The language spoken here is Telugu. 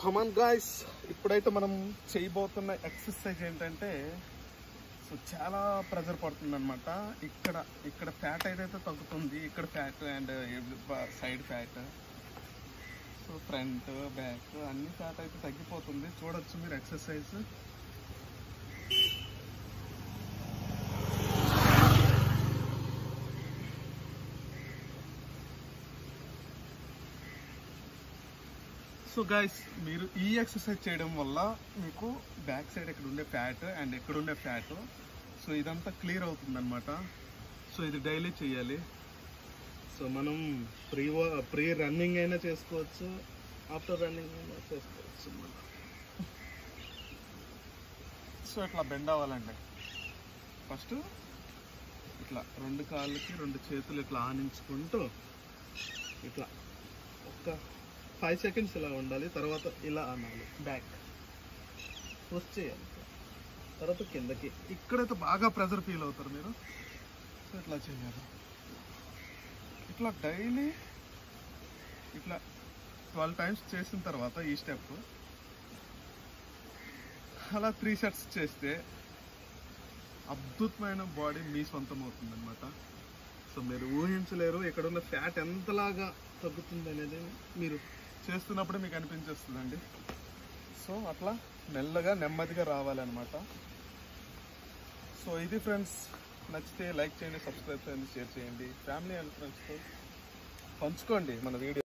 కమాన్ గాయస్ ఇప్పుడైతే మనం చేయబోతున్న ఎక్సర్సైజ్ ఏంటంటే సో చాలా ప్రెజర్ పడుతుంది అనమాట ఇక్కడ ఇక్కడ ఫ్యాట్ ఏదైతే తగ్గుతుంది ఇక్కడ fat and side fat so front back అన్ని ఫ్యాట్ అయితే తగ్గిపోతుంది చూడొచ్చు మీరు ఎక్సర్సైజ్ సో గైస్ మీరు ఈ ఎక్సర్సైజ్ చేయడం వల్ల మీకు బ్యాక్ సైడ్ ఇక్కడ ఉండే ఫ్యాట్ అండ్ ఇక్కడ ఉండే ఫ్యాట్ సో ఇదంతా క్లియర్ అవుతుంది అనమాట సో ఇది డైలీ చేయాలి సో మనం ప్రీ ప్రీ రన్నింగ్ అయినా చేసుకోవచ్చు ఆఫ్టర్ రన్నింగ్ అయినా చేసుకోవచ్చు అన్నమాట సో ఇట్లా బెండ్ అవ్వాలండి ఫస్ట్ ఇట్లా రెండు కాళ్ళకి రెండు చేతులు ఇట్లా ఆనించుకుంటూ ఇట్లా ఒక ఫైవ్ సెకండ్స్ ఇలా ఉండాలి తర్వాత ఇలా అనాలి బ్యాక్ పుష్ చేయాలి తర్వాత కిందకి ఇక్కడైతే బాగా ప్రెజర్ ఫీల్ అవుతారు మీరు సో ఇట్లా చేయాలి ఇట్లా డైలీ ఇట్లా ట్వెల్వ్ టైమ్స్ చేసిన తర్వాత ఈ స్టెప్ అలా త్రీ సెట్స్ చేస్తే అద్భుతమైన బాడీ మీ సొంతం అవుతుంది అనమాట సో మీరు ఊహించలేరు ఇక్కడ ఉన్న ఫ్యాట్ ఎంతలాగా తగ్గుతుంది అనేది మీరు చేస్తున్నప్పుడే మీకు అనిపించేస్తుందండి సో అట్లా మెల్లగా నెమ్మదిగా రావాలన్నమాట సో ఇది ఫ్రెండ్స్ నచ్చితే లైక్ చేయండి సబ్స్క్రైబ్ చేయండి షేర్ చేయండి ఫ్యామిలీ అండ్ ఫ్రెండ్స్తో పంచుకోండి మన వీడియో